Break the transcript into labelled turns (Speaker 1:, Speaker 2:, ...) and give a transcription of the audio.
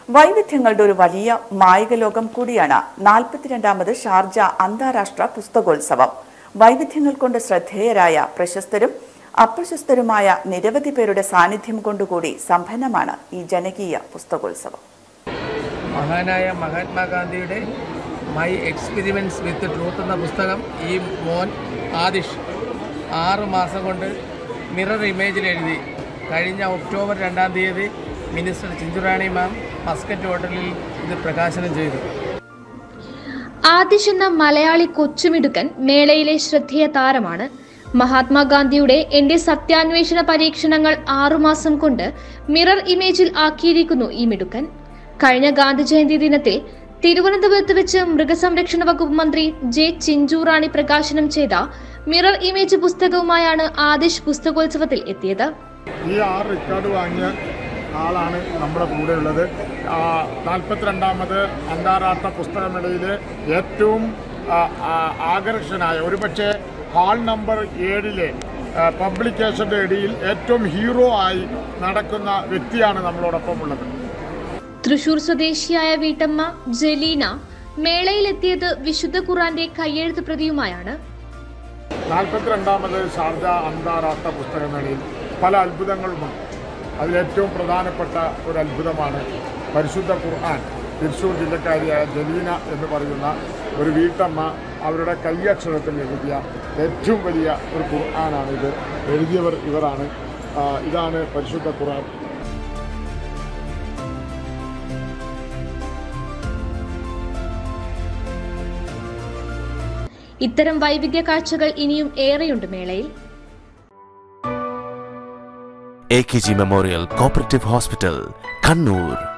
Speaker 1: വൈവിധ്യങ്ങളുടെ ഒരു വലിയ മായിക ലോകം കൂടിയാണ് നാൽപ്പത്തിരണ്ടാമത് ഷാർജ അന്താരാഷ്ട്ര പുസ്തകോത്സവം വൈവിധ്യങ്ങൾ കൊണ്ട് ശ്രദ്ധേയരായ പ്രശസ്തരും അപ്രശസ്തരുമായ നിരവധി പേരുടെ സാന്നിധ്യം കൊണ്ടുകൂടി സമ്പന്നമാണ് ഈ ജനകീയ പുസ്തകോത്സവം
Speaker 2: മഹാനായ മഹാത്മാഗാന്ധിയുടെ മൈ എക്സ്പെരിമെൻറ്റ്സ് വിത്ത് ട്രൂത്ത് എന്ന പുസ്തകം ഈ മോൻ ആദിഷ് ആറ് മാസം കൊണ്ട് മിറർ ഇമേജിൽ എഴുതി കഴിഞ്ഞ ഒക്ടോബർ രണ്ടാം തീയതി മിനിസ്റ്റർ ചിഞ്ചുറാണി മാം മസ്കറ്റ് ഹോട്ടലിൽ ഇത് പ്രകാശനം ചെയ്തു
Speaker 3: ആദിഷ് എന്ന മലയാളി കൊച്ചുമിടുക്കൻ മേളയിലെ ശ്രദ്ധേയ താരമാണ് മഹാത്മാഗാന്ധിയുടെ എന്റെ സത്യാന്വേഷണ പരീക്ഷണങ്ങൾ ആറുമാസം കൊണ്ട് മിറർ ഇമേജിൽ ആക്കിയിരിക്കുന്നു ഈ മിടുക്കൻ കഴിഞ്ഞ ഗാന്ധി ജയന്തി ദിനത്തിൽ തിരുവനന്തപുരത്ത് വെച്ച് മൃഗസംരക്ഷണ വകുപ്പ് മന്ത്രി ജെ ചിഞ്ചുറാണി പ്രകാശനം ചെയ്ത മിറർ ഇമേജ് പുസ്തകവുമായാണ് ആദിഷ് പുസ്തകോത്സവത്തിൽ എത്തിയത്
Speaker 4: ഈ ആറ് റെക്കോർഡ് വാങ്ങിയ ആളാണ് നമ്മുടെ കൂടെയുള്ളത് നാൽപ്പത്തിരണ്ടാമത് അന്താരാഷ്ട്ര പുസ്തകമേളയിലെ ഏറ്റവും ആ, ആ, ആകർഷകനായ ഒരുപക്ഷെ ഹാൾ നമ്പർ ഏഴിലെ ആ, പബ്ലിക്കേഷൻ്റെ ഇടയിൽ ഏറ്റവും ഹീറോ ആയി നടക്കുന്ന വ്യക്തിയാണ് നമ്മളോടൊപ്പം ഉള്ളത്
Speaker 3: തൃശൂർ സ്വദേശിയായ വീട്ടമ്മ ജലീന മേളയിലെത്തിയത് വിശുദ്ധ ഖുറാന്റെ കയ്യെഴുത്ത് പ്രതിയുമായാണ്
Speaker 4: നാൽപ്പത്തിരണ്ടാമത് ഷാർജ അന്താരാഷ്ട്ര പുസ്തകമേളയിൽ പല അത്ഭുതങ്ങളുമുണ്ട് അതിലേറ്റവും പ്രധാനപ്പെട്ട ഒരു അത്ഭുതമാണ് പരിശുദ്ധ ഖുർആൻ തൃശ്ശൂർ ജില്ലക്കാരിയായ ജലീന എന്ന് പറയുന്ന ഒരു വീട്ടമ്മ അവരുടെ കൈയക്ഷരത്തിൽ എഴുതിയ ഏറ്റവും വലിയ ഒരു ഖുർആനാണ് ഇത് എഴുതിയവർ ഇവരാണ് ആ, ഇതാണ് പരിശുദ്ധ ഖുർആൻ
Speaker 3: ഇത്തരം വൈവിധ്യ കാഴ്ചകൾ ഇനിയും ഏറെയുണ്ട് മേളയിൽ
Speaker 5: A K G memorial cooperative hospital Kannur